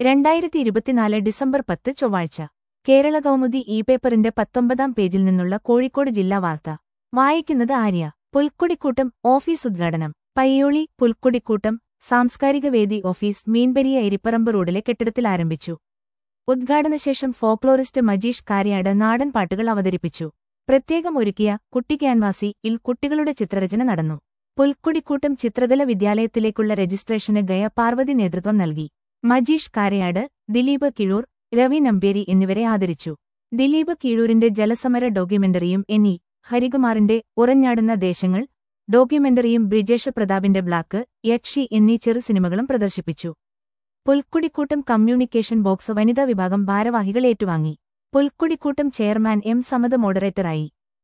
രണ്ടായിരത്തി ഇരുപത്തിനാല് ഡിസംബർ പത്ത് ചൊവ്വാഴ്ച കേരള കൗമുദി ഇ പേപ്പറിന്റെ പത്തൊമ്പതാം പേജിൽ നിന്നുള്ള കോഴിക്കോട് ജില്ലാ വാർത്ത വായിക്കുന്നത് ആര്യ പുൽക്കൊടിക്കൂട്ടം ഓഫീസ് ഉദ്ഘാടനം പയ്യോളി പുൽക്കൊടിക്കൂട്ടം സാംസ്കാരിക വേദി ഓഫീസ് മീൻപെരിയ എരിപ്പറമ്പ് റോഡിലെ കെട്ടിടത്തിൽ ആരംഭിച്ചു ഉദ്ഘാടനശേഷം ഫോക്ലോറിസ്റ്റ് മജീഷ് കാര്യാട് നാടൻ പാട്ടുകൾ അവതരിപ്പിച്ചു പ്രത്യേകം ഒരുക്കിയ കുട്ടി ക്യാൻവാസി ഇൽ കുട്ടികളുടെ ചിത്രരചന നടന്നു പുൽക്കൊടിക്കൂട്ടം ചിത്രകല വിദ്യാലയത്തിലേക്കുള്ള രജിസ്ട്രേഷന് ഗയ പാർവതി നേതൃത്വം നൽകി മജീഷ് കാരയാട് ദിലീപ് കിഴൂർ രവി നമ്പ്യേരി എന്നിവരെ ആദരിച്ചു ദിലീപ് കിഴൂരിന്റെ ജലസമര ഡോക്യുമെന്ററിയും എൻ ഇ ഹരികുമാറിന്റെ ഉറഞ്ഞാടുന്ന ദേശങ്ങൾ ഡോക്യുമെന്ററിയും ബ്രിജേഷ് പ്രതാപിന്റെ ബ്ലാക്ക് യക്ഷി എന്നീ ചെറു സിനിമകളും പ്രദർശിപ്പിച്ചു പുൽക്കുടിക്കൂട്ടം കമ്മ്യൂണിക്കേഷൻ ബോക്സ് വനിതാ വിഭാഗം ഭാരവാഹികൾ ഏറ്റുവാങ്ങി പുൽക്കുടിക്കൂട്ടം ചെയർമാൻ എം സമദ് മോഡറേറ്ററായി